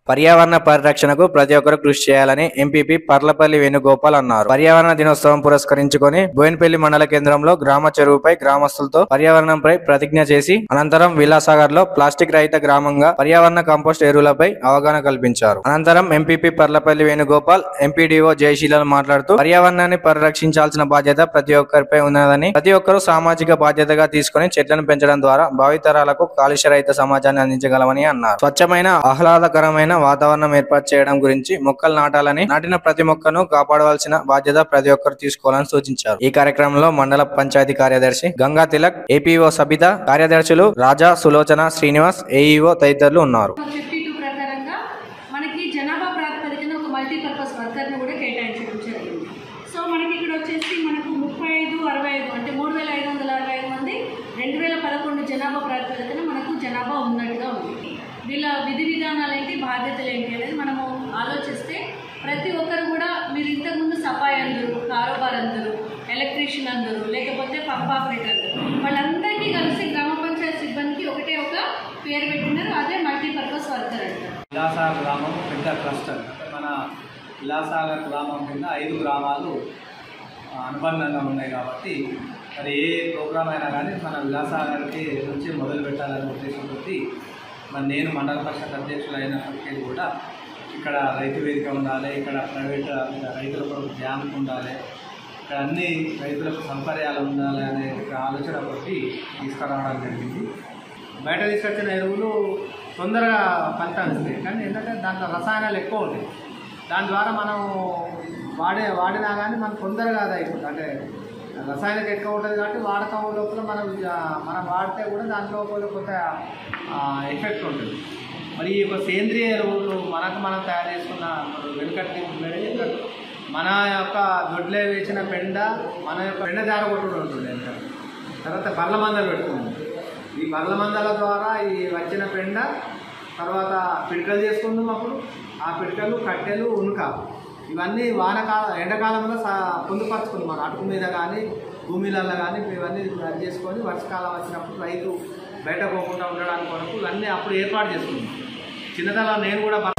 పర్యావరణ పరిరక్షణకు ప్రతి ఒక్కరు కృషి చేయాలని ఎంపీపీ పర్లపల్లి వేణుగోపాల్ అన్నారు పర్యావరణ దినోత్సవం పురస్కరించుకొని బోయినపల్లి మండల కేంద్రంలో గ్రామ చెరువుపై గ్రామస్తులతో పర్యావరణంపై ప్రతిజ్ఞ చేసి అనంతరం విలాసాగర్ లో ప్లాస్టిక్ రహిత గ్రామంగా పర్యావరణ కంపోస్ట్ ఎరువులపై అవగాహన కల్పించారు అనంతరం ఎంపీపీ పర్లపల్లి వేణుగోపాల్ ఎంపీడీఓ జయశీలలు మాట్లాడుతూ పర్యావరణాన్ని పరిరక్షించాల్సిన బాధ్యత ప్రతి ఒక్కరిపై ఉన్నదని ప్రతి ఒక్కరూ సామాజిక బాధ్యతగా తీసుకొని చెట్లను పెంచడం ద్వారా భావితరాలకు కాలుష్య రహిత సమాజాన్ని అందించగలమని అన్నారు స్వచ్ఛమైన ఆహ్లాదకరమైన వాతావరణం ఏర్పాటు చేయడం గురించి మొక్కలు నాటాలని నాటిన ప్రతి మొక్కను కాపాడవలసిన బాధ్యత ప్రతి ఒక్కరు తీసుకోవాలని సూచించారు ఈ కార్యక్రమంలో మండల పంచాయతీ కార్యదర్శి గంగా తిలక్ ఏపీఓ సబిత కార్యదర్శులు రాజా సులోచన శ్రీనివాస్ ఏఈఓ తదితరులు ఉన్నారు ఫిఫ్టీ టూ ప్రకారంగా మనకి జనాభా ప్రాతిపదికన ఒక మల్టీపర్పస్ వర్కర్ని కూడా కేటాయించడం జరిగింది సో మనకి ఇక్కడ వచ్చేసి మనకు ముప్పై ఐదు అరవై ఐదు అంటే మూడు వేల ఐదు వందల అరవై ఐదు మంది రెండు వేల పదకొండు జనాభా ప్రాతిపదికన మనకు జనాభా ఉన్నట్టుగా ఉంది వీళ్ళ విధి విధానాలు ఏంటి బాధ్యతలు ఏంటి అనేది మనము ఆలోచిస్తే ప్రతి ఒక్కరు కూడా మీరు ఇంతకుముందు సఫాయి అందరు కారోబార్ అందరు ఎలక్ట్రీషియన్ అందరు లేకపోతే పంప్ ఆపరేటర్ వాళ్ళందరికీ కలిసి గ్రామ పంచాయతీ సిబ్బందికి ఒకటే ఒక పేరు పెట్టినారు అదే మల్టీపర్పస్ వర్కర్ అంటారు విలాసాగర్ గ్రామం పెద్ద క్లస్టర్ అంటే మన విలాసాగర్ గ్రామం కింద ఐదు గ్రామాలు ఆ, అనుబంధంగా ఉన్నాయి కాబట్టి మరి ఏ ప్రోగ్రామ్ అయినా కానీ మన విలాసాగర్కి నుంచి మొదలు పెట్టాలనే ఉద్దేశంతో మరి నేను మండల పరిషత్ అధ్యక్షులు అయినప్పటికీ కూడా ఇక్కడ రైతు వేదిక ఉండాలి ఇక్కడ ప్రైవేట్ రైతుల కొరకు డ్యామ్ ఉండాలి ఇక్కడ అన్ని రైతులకు సౌకర్యాలు ఉండాలి అనే ఒక ఆలోచన కొట్టి తీసుకురావడం జరిగింది బయట తీసుకొచ్చిన ఎరువులు తొందరగా ఫలితాలు ఇస్తాయి కానీ ఏంటంటే దాంట్లో రసాయనాలు ఎక్కువ ఉంటాయి దాని ద్వారా మనం వాడే వాడినా కానీ మనకు తొందరగా అది అయిపోతుంది అంటే రసాయనిక ఎక్కువ ఉంటుంది కాబట్టి వాడకం లోపల మనం ఇక మనం వాడితే కూడా దాంట్లో కొంత కొంత ఎఫెక్ట్ ఉంటుంది మరి ఈ యొక్క సేంద్రియ ఎరువులు మనకు మనం తయారు చేసుకున్న వెనుకటి వెనుక మన యొక్క దొడ్లే వేసిన పెండ మన యొక్క పెండ జారగొట్టుడు ఉంటుంది వెనక. తర్వాత బర్ల మందలు పెట్టుకున్నాం ఈ బర్ల మందల ద్వారా ఈ వచ్చిన పెండ తర్వాత పిడకలు చేసుకున్నాం అప్పుడు ఆ పిడకలు కట్టెలు ఉనుక ఇవన్నీ వానకాల ఎండాకాలంలో సా పొందుపరుచుకున్నాం మన అటుకు మీద కానీ భూమిలలో కానీ ఇవన్నీ అది చేసుకొని వర్షకాలం వచ్చినప్పుడు రైతు బయట పోకుండా ఉండడానికి కొరకు ఇవన్నీ అప్పుడు ఏర్పాటు చేసుకున్నాం చిన్నతనంలో నేను కూడా బర్ల